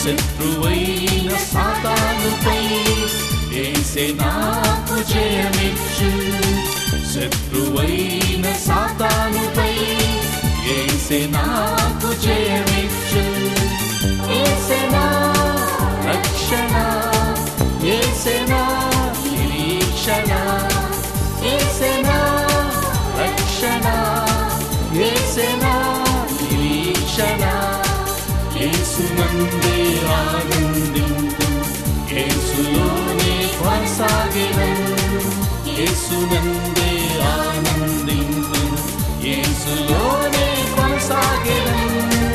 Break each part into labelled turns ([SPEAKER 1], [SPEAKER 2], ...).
[SPEAKER 1] శత్రువైన సాతానుపై ఏసే నాకు జయమిచ్చు శత్రువైన సాతానుపై ఏసే నాకు జయమిచ్చు ఏసే నా రక్షణ ఏసే నా నిరీక్షణ ఏసే నా రక్షణ ఏసే నా నిరీక్షణ యేసునందే ఆనందింతు యేసులోనే కొనసాగెదను యేసునందే ఆనందింతు యేసులోనే కొనసాగెదను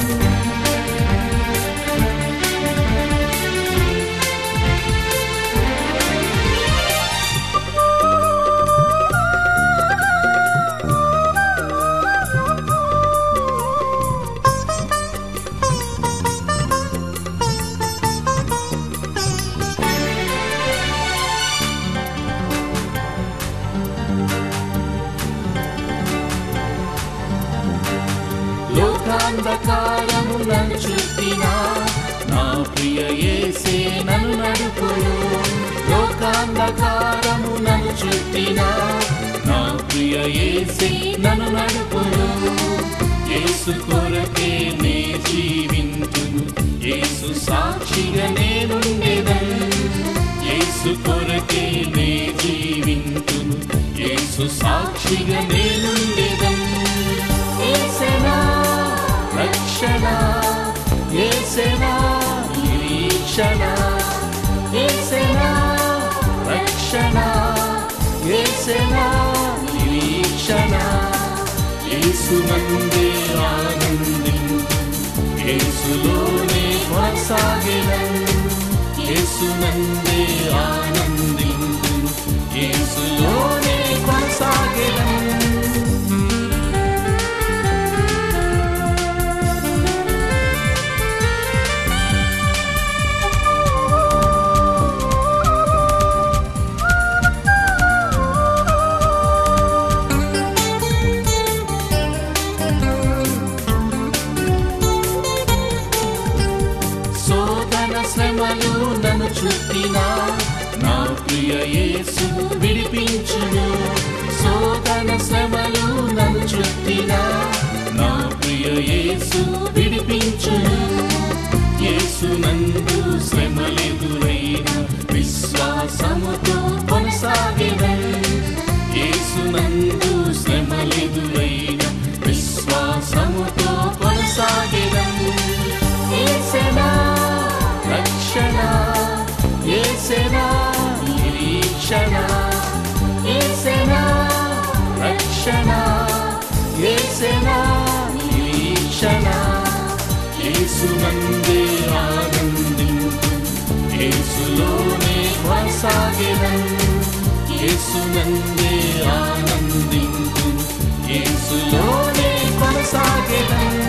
[SPEAKER 1] లోకాంధకారము నన్ను చుట్టిన నా ప్రియ యేసే నన్ను నడుపును లోకాంధకారము నన్ను చుట్టిన నా ప్రియ యేసే నన్ను నడుపును యేసు కొరకే నే జీవింతును యేసు సాక్షిగా నేనుండేదను యేసు కొరకే నే జీవింతును యేసు సాక్షిగా నేనుండేదను ఏసేనా రక్షణ ఏసేనా నిరీక్షణ ఏసేనా రక్షణ ఏసేనా నిరీక్షణ యేసునందే ఆనందింతు యేసులోనే కొనసాగెదను యేసునందే ఆనందింతు యేసులోనే కొనసాగెదను శోధన శ్రమలు నన్ను చుట్టిన నా ప్రియ యేసు విడిపించును శోధన శ్రమలు నన్ను చుట్టిన నా ప్రియ యేసు విడిపించును యేసు నందు శ్రమలెదురైన విశ్వాసముతో కొనసాగెదను యేసు నందు శ్రమలెదురైన విశ్వాసముతో కొనసాగెదను ఏసేనా రక్షణ ఏసేనా నిరీక్షణ ఏసేనా రక్షణ ఏసేనా నిరీక్షణ యేసునందే ఆనందింతు యేసులోనే కొనసాగెదను యేసునందే ఆనందింతు యేసులోనే కొనసాగెదను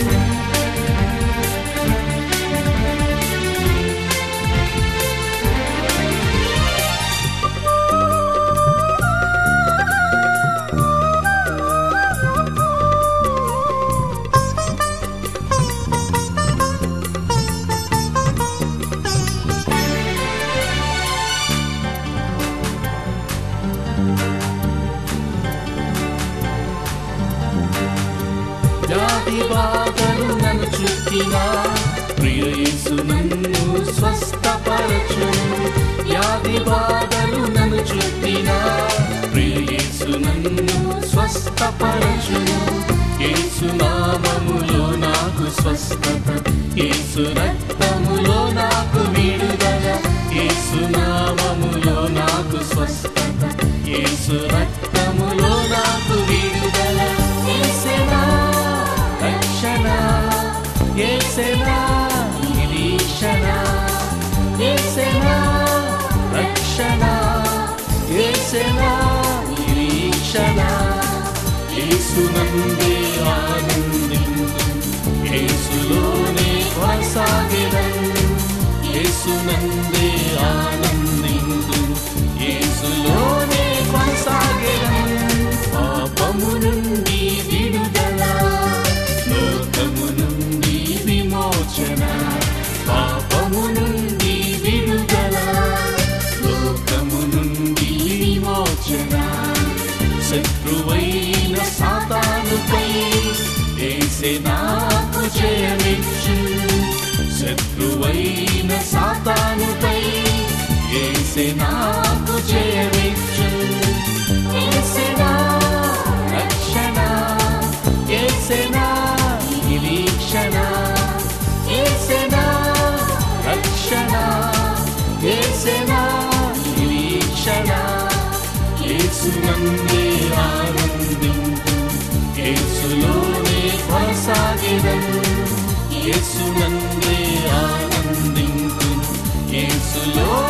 [SPEAKER 1] జాతి బాధలు నన్ను చుట్టిన ప్రియ యేసు నన్ను స్వస్థపరచును వ్యాధి బాధలు నన్ను చుట్టిన ప్రియ యేసు నన్ను స్వస్థపరచును యేసు నామములో నాకు స్వస్థత యేసు రక్తములో నాకు విడుదల యేసు నామములో నాకు స్వస్థత యేసు రక్తములో నాకు విడుదల యేసేనా రక్షణ యేసేనా నిరీక్షణ యేసేనా రక్షణ యేసేనా నిరీక్షణ యేసునందే ఆనందింతు యేసులోనే కొనసాగెదను యేసునందే ఆనందింతు యేసులోనే కొనసాగెదను పాపము నుండి విడుదల లోకము నుండి విమోచన పాప ఏసే నాకు జయమిచ్చు శత్రువైన సాతానుపై ఏసే నాకు జయమిచ్చు ఏసే నా రక్షణ ఏసే నా నిరీక్షణ ఏసే నా రక్షణ ఏసే నా నిరీక్షణ యేసునందే ఆనందింతు యేసులోనే కొనసాగెదను యేసునందే ఆనందింతు యేసులో